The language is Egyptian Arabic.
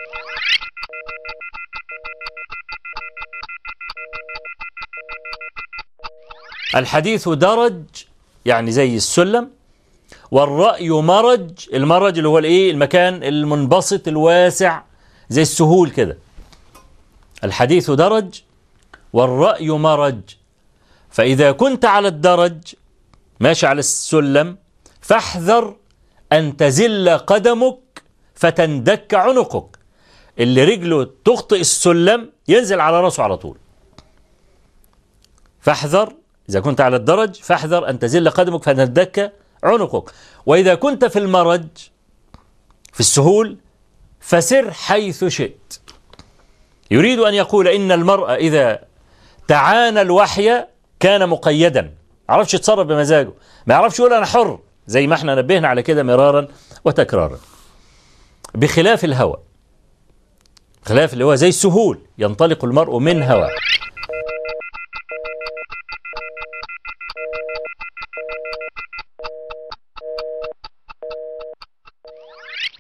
الحديث درج يعني زي السلم والرأي مرج المرج اللي هو الايه المكان المنبسط الواسع زي السهول كده الحديث درج والرأي مرج فإذا كنت على الدرج ماشي على السلم فاحذر أن تزل قدمك فتندك عنقك اللي رجله تخطئ السلم ينزل على راسه على طول فاحذر إذا كنت على الدرج فاحذر أن تزل قدمك فتندك عنقك وإذا كنت في المرج في السهول فسر حيث شئت يريد أن يقول إن المرأة إذا تعانى الوحي كان مقيدا عرفش يتصرف بمزاجه ما يعرفش يقول أنا حر زي ما احنا نبهنا على كده مرارا وتكرارا بخلاف الهوى خلاف اللي هو زي السهول ينطلق المرء من هوى